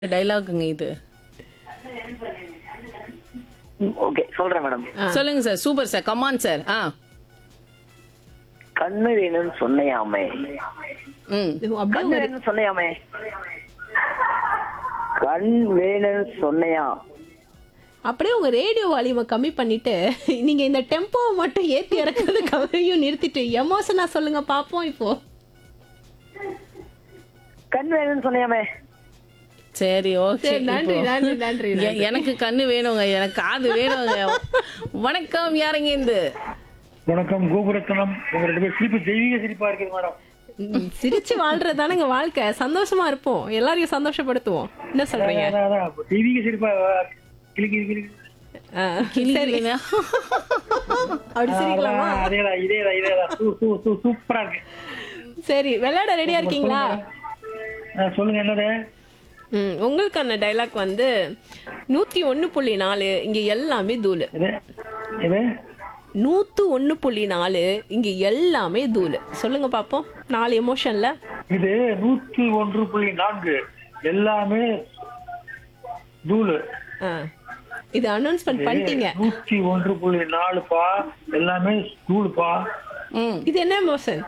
டைலாக்குங்க இது ஓகே சொல்றேன் மேடம் சொல்லுங்க sir super sir come on sir ஆ கண்ணு வேணும்னு சொன்னையாமே ம் கண்ணு அப்படியே வேணும்னு சொன்னையாமே கண் வேணும்னு சொன்னையா அப்படியே உங்க ரேடியோ வால்யூமை கம்மி பண்ணிட்டு நீங்க இந்த டெம்போவை மட்டும் ஏத்தி இறக்குறது கவரையும் நிறுத்திட்டு எமோஷனா சொல்லுங்க பாப்போம் இப்போ கண் வேணும்னு சொன்னையாமே சரி ஓகே சரி, நன்றி, நன்றி, நன்றி, நன்றி. எனக்கு கண்ணு வேணுங்க எனக்கு காது வேணுங்க வணக்கம் யாருங்க இந்த வணக்கம் கோபுரத்தனம் உங்க ரெண்டு பேர் சிரிப்பு தெய்வீக சிரிப்பா இருக்குது மேடம் ம், சிரிச்சு வாழ்றது தானேங்க வாழ்க்கை சந்தோஷமா இருப்போம் எல்லாரையும் சந்தோஷப்படுத்துவோம் என்ன சொல்றீங்க அதான், அதான், அப்ப தெய்வீக சிரிப்பா கிளிக்கு கிளிக்கு ஆ, கிளி சரி கிளினா? அப்படி சிரிக்கலாமா அதேதான் இதேதான் இதேதான் சூ- சூ- சூ- சூப்பரா இருக்கு சரி விளையாட ரெடியா இருக்கீங்களா ஆ, சொல்லுங்க என்னது ம், உங்களுக்கான டைலாக் வந்து நூத்தி ஒண்ணு புள்ளி நாலு இங்க எல்லாமே தூளு இது இது நூத்து ஒண்ணு புள்ளி நாலு இங்க எல்லாமே தூளு சொல்லுங்க பாப்போம் நாலு எமோஷன்ல இது நூத்தி ஒன்று புள்ளி நான்கு எல்லாமே தூளு இது அனௌன்ஸ்மெண்ட் பண்ணிட்டீங்க நூத்தி ஒன்று புள்ளி நாலுப்பா எல்லாமே தூளுப்பா ம் இது என்ன எமோஷன்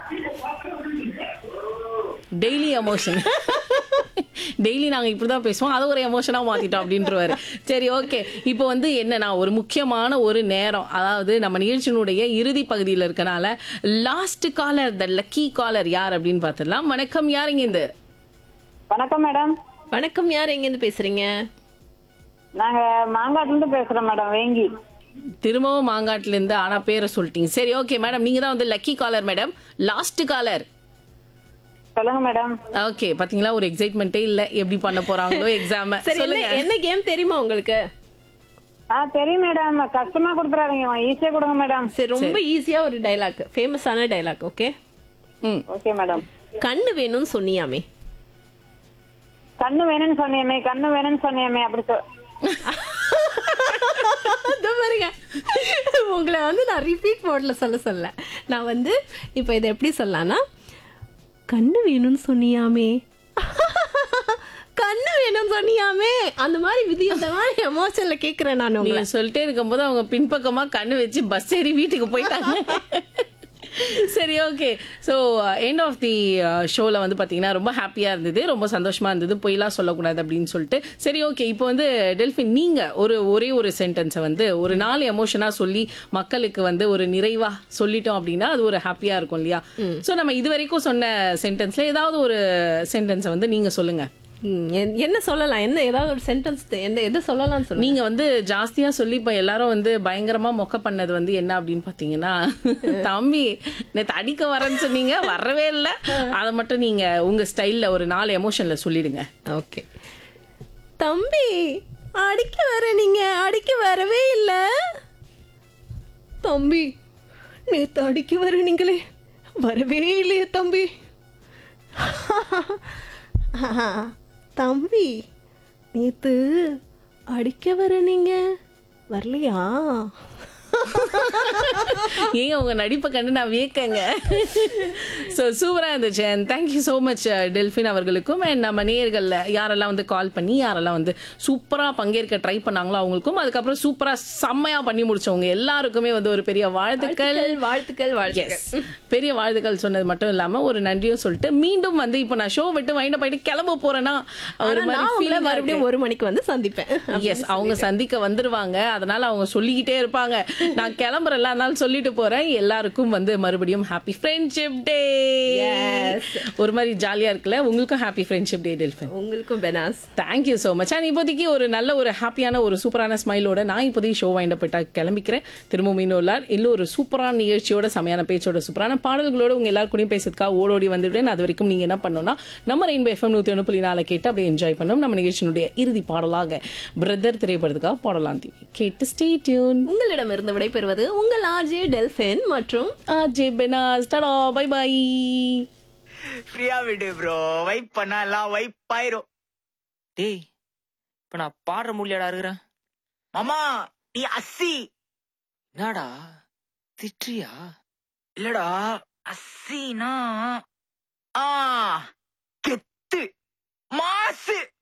டெய்லி எமோஷன் டெய்லி நாங்க இப்படிதான் பேசுவோம் அதை ஒரு எமோஷனா மாத்திட்டோம் அப்படின்றவாரு சரி ஓகே இப்போ வந்து என்னன்னா ஒரு முக்கியமான ஒரு நேரம் அதாவது நம்ம நிகழ்ச்சியினுடைய இறுதி பகுதியில் இருக்கனால last caller the lucky caller யார் அப்படின்னு பார்த்துடலாம் வணக்கம் யாருங்க இந்த வணக்கம் மேடம் வணக்கம் யார் எங்க இருந்து பேசுறீங்க நாங்க மாங்காட்டுல இருந்து பேசுறோம் மேடம் வேங்கி திரும்பவும் மாங்காட்டுல இருந்து ஆனா பேரை சொல்லிட்டீங்க சரி ஓகே மேடம் நீங்க தான் வந்து lucky caller madam last caller சொல்லுங்க மேடம் ஓகே பாத்தீங்களா ஒரு எக்ஸைட்மெண்ட்டே இல்ல எப்படி பண்ண போறாங்களோ எக்ஸாம் சரி என்ன சொல்லுங்க என்ன கேம் தெரியுமா உங்களுக்கு ஆ தெரியும் மேடம் கஷ்டமா கொடுத்துறாதீங்க ஈஸியா கொடுங்க மேடம் சரி ரொம்ப ஈஸியா ஒரு டைலாக் ஃபேமஸான டைலாக் ஓகே ம் ஓகே மேடம் கண்ணு வேணும்னு சொன்னியாமே கண்ணு வேணும்னு சொன்னியமே கண்ணு வேணும்னு சொன்னியமே அப்படி சொ- இதோ பாருங்க உங்களை வந்து நான் ரிப்பீட் மோட்ல சொல்ல சொல்ல நான் வந்து இப்போ இதை எப்படி சொல்லலாம்னா கண்ணு வேணும்னு சொன்னியாமே கண்ணு வேணும்னு சொன்னியாமே அந்த மாதிரி விதி அந்த மாதிரி எமோஷன்ல கேக்குறேன் நான் உங்களை நீங்க சொல்லிட்டே இருக்கும்போது அவங்க பின்பக்கமா கண்ணு வச்சு பஸ் ஏறி வீட்டுக்கு போயிட்டாங்க சரி okay so end of the ஷோவில் வந்து பார்த்தீங்கன்னா ரொம்ப ஹாப்பியாக இருந்தது ரொம்ப சந்தோஷமா இருந்தது பொய்லாம் சொல்லக்கூடாது அப்படின்னு சொல்லிட்டு சரி ஓகே இப்போ வந்து டெல்ஃபின் நீங்கள் ஒரு ஒரே ஒரு சென்டென்ஸை வந்து ஒரு நாலு எமோஷனாக சொல்லி மக்களுக்கு வந்து ஒரு நிறைவாக சொல்லிட்டோம் அப்படின்னா அது ஒரு ஹாப்பியாக இருக்கும் இல்லையா ஸோ நம்ம இது வரைக்கும் சொன்ன சென்டென்ஸில் ஏதாவது ஒரு சென்டென்ஸை வந்து நீங்கள் சொல்லுங்கள் ம், என்- என்ன சொல்லலாம் என்ன ஏதாவது ஒரு சென்டென்ஸ் என்ன எது சொல்லலாம்னு சொல்லுங்க நீங்க வந்து ஜாஸ்தியா சொல்லி இப்ப எல்லாரும் வந்து பயங்கரமா மொக்க பண்ணது வந்து என்ன அப்படின்னு பாத்தீங்கன்னா தம்பி நேத்து அடிக்க வரேன்னு சொன்னீங்க வரவே இல்ல அத மட்டும் நீங்க உங்க ஸ்டைல்ல ஒரு நாலு எமோஷன்ல சொல்லிடுங்க ஓகே தம்பி அடிக்க வர நீங்க அடிக்க வரவே இல்ல தம்பி நேத்து அடிக்க வர நீங்களே வரவே இல்லையே தம்பி தம்பி நேத்து அடிக்க வர நீங்க வரலையா ஏங்க உங்க நடிப்பை கண்டு நான் வியக்கங்க ஸோ சூப்பரா இருந்துச்சு and thank you so much Delphin அவர்களுக்கும் அண்ட் நம்ம நேயர்கள்ல யாரெல்லாம் வந்து கால் பண்ணி யாரெல்லாம் வந்து சூப்பரா பங்கேற்க ட்ரை பண்ணாங்களோ அவங்களுக்கும் அதுக்கப்புறம் சூப்பரா செம்மையா பண்ணி முடிச்சவங்க எல்லாருக்குமே வந்து ஒரு பெரிய வாழ்த்துக்கள் வாழ்த்துக்கள் வாழ்த்துக்கள் Yes. பெரிய வாழ்த்துக்கள் சொன்னது மட்டும் இல்லாம ஒரு நன்றியும் சொல்லிட்டு மீண்டும் வந்து இப்போ நான் ஷோ விட்டு வைண்ட போயிட்டு கிளம்ப போறேன்னா ஒரு ஆனா நான் உங்களை மறுபடியும் ஒரு மணிக்கு வந்து சந்திப்பேன் எஸ் அவங்க சந்திக்க வந்துருவாங்க அதனால அவங்க சொல்லிக்கிட்டே இருப்பாங்க நான் கிளம்புறேன் அதனால சொல்லிட்டு போறேன் எல்லாருக்கும் வந்து மறுபடியும் ஹாப்பி ஃப்ரெண்ட்ஷிப் டே Yes. ஒரு மாதிரி ஜாலியா இருக்குல்ல உங்களுக்கும் ஹாப்பி ஃப்ரெண்ட்ஷிப் டே டெல்ஃபின் உங்களுக்கும் Benaz thank you so much and இப்போதைக்கு ஒரு நல்ல ஒரு ஹாப்பியான ஒரு சூப்பரான ஸ்மைலோட நான் இப்போதைக்கு ஷோ வாங்கிட்டு போயிட்டா கிளம்பிக்கிறேன் திரும்ப மீனோலார் இல்லை ஒரு சூப்பரான நிகழ்ச்சியோட செமையான பேச்சோட சூப்பரான பாடல்களோட உங்க எல்லாரும் கூடயும் பேசுறதுக்காக ஓடோடி வந்துவிட்டேன் அது வரைக்கும் நீங்க என்ன பண்ணணும்னா நம்ம ரெயின்போ எஃப்எம் நூற்றி ஒன்று புள்ளி நாலு கேட்டு அப்படியே என்ஜாய் பண்ணோம் நம்ம நிகழ்ச்சியினுடைய இறுதி பாடலாக பிரதர் திரைப்படத்துக்காக பாடலாம் தீவி கேட்டு ஸ்டே டியூன் உங்களிடமிருந்து விடைபெறுவது உங்கள் ஆர்ஜே டெல்ஃபின் மற்றும் ஆஜே பெனாஸ் டடா பை பை ஃப்ரீயா விடு ப்ரோ வைப் பண்ணா எல்லாம் வைப் ஆயிரும் டேய் இப்ப நான் பாடுற முடியாடா இருக்கிறேன் மாமா நீ அஸ்ஸி என்னடா திட்றியா இல்லடா அஸ்ஸினா ஆ கெத்து மாசு